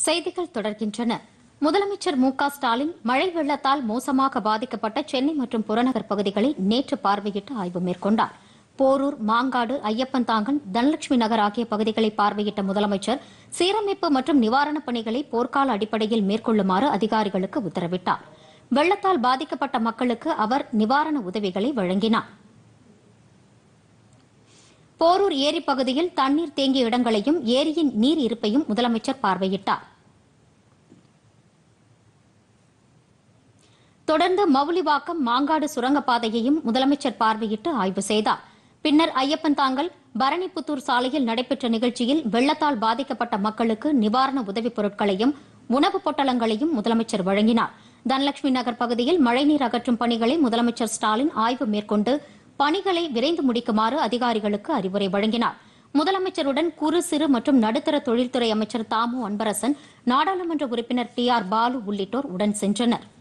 செய்திகள் தொடர்கின்றன முதலமைச்சர் மு க ஸ்டாலின் மழை வெள்ளத்தால் மோசமாக பாதிக்கப்பட்ட சென்னை மற்றும் புறநகர் பகுதிகளை நேற்று பார்வையிட்டு ஆய்வு மேற்கொண்டார் போரூர் மாங்காடு ஐயப்பன்தாங்கல் தனலட்சுமி நகர் ஆகிய பகுதிகளை பார்வையிட்ட முதலமைச்சர் சீரமைப்பு மற்றும் நிவாரணப் பணிகளை போர்க்கால அடிப்படையில் மேற்கொள்ளுமாறு அதிகாரிகளுக்கு உத்தரவிட்டார் வெள்ளத்தால் பாதிக்கப்பட்ட மக்களுக்கு அவர் நிவாரண உதவிகளை வழங்கினார் போரூர் ஏரி பகுதியில் தண்ணீர் தேங்கிய இடங்களையும் ஏரியின் நீர் இருப்பையும் முதலமைச்சர் பார்வையிட்டார் தொடர்ந்து மவுலிவாக்கம் மாங்காடு சுரங்கப்பாதையையும் முதலமைச்சர் பார்வையிட்டு ஆய்வு செய்தார் பின்னர் ஐயப்பன் தாங்கல் பரணிப்புத்தூர் சாலையில் நடைபெற்ற நிகழ்ச்சியில் வெள்ளத்தால் பாதிக்கப்பட்ட மக்களுக்கு நிவாரண உதவிப் பொருட்களையும் உணவுப் பொட்டலங்களையும் முதலமைச்சர் வழங்கினார் தனலட்சுமி நகர் பகுதியில் மழைநீர் அகற்றும் பணிகளை முதலமைச்சர் ஸ்டாலின் ஆய்வு மேற்கொண்டு பணிகளை விரைந்து முடிக்குமாறு அதிகாரிகளுக்கு அறிவுரை வழங்கினார் முதலமைச்சருடன் குறு சிறு மற்றும் நடுத்தர தொழில்துறை அமைச்சர் தாமு அன்பரசன் நாடாளுமன்ற உறுப்பினர் டி ஆர் பாலு உள்ளிட்டோர் உடன் சென்றனர்